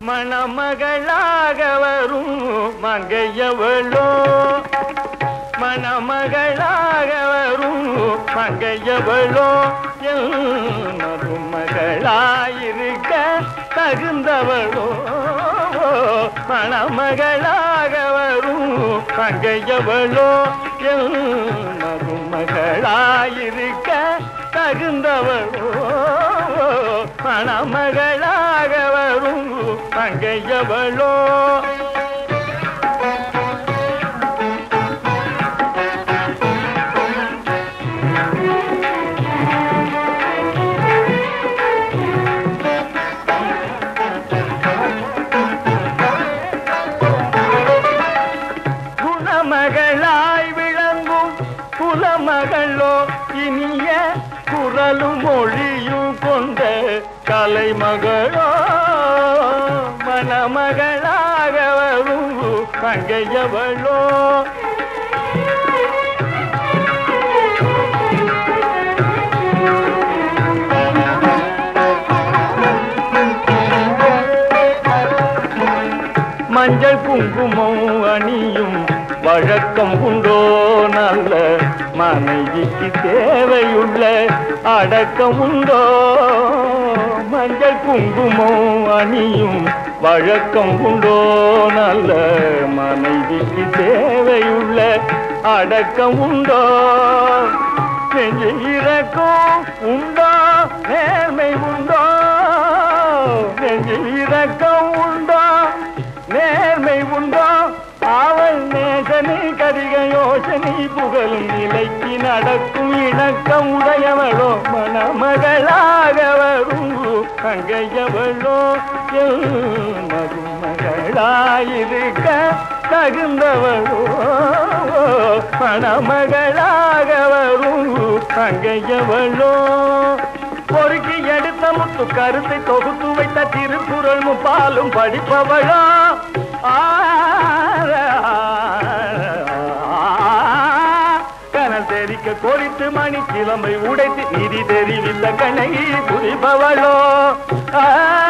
மணமகளாக வரும் மங்கையவளோ மணமகளாக வரும் மங்கையவளோ மருமகளாயிருக்க தகுந்தவளோ மணமகளாக வரும் மங்கையவளோ மருமகளாயிருக்க தகுந்தவளோ மணமகளாக வரும் மங்கையவளோ குணமகளாய் விளங்கும் குலமகளோ இனிய குரலும் மொழியும் கொண்ட கலைமகளோ மணமகளாக வரும் தங்கையவளோ மஞ்சள் குங்குமம் அணியும் வழக்கம் உண்டோ நல்ல மனைவிக்கு தேவையுள்ள அடக்கம் உண்டோ மஞ்சள் குங்குமம் அணியும் வழக்கம் உண்டோ நல்ல மனைவிக்கு தேவையுள்ள அடக்கம் உண்டோ நெஞ்சு இறக்கம் உண்டோ நேர்மை உண்டோ நெஞ்சு இறக்கம் உண்டோ நேர்மை உண்டோ அவள் நேசனை கதிக யோசனை புகழும் நிலைக்கு நடக்கும் இணக்கம் உடையவளோ மணமகளாக வரும் தங்கையவளோ மருமகளாயிருக்க தகுந்தவளோ மணமகளாக வரும் தங்கையவளோ பொறுக்கி எடுத்த முத்து கருத்தை தொகுத்து வைத்த திருக்குறள் முப்பாலும் படிப்பவளோ கனல் தெரிக்க கொறித்து மணி கிளம்பை உடைத்து நிதி தெரிவித்த கண்ணகி புரிபவளோ ஆ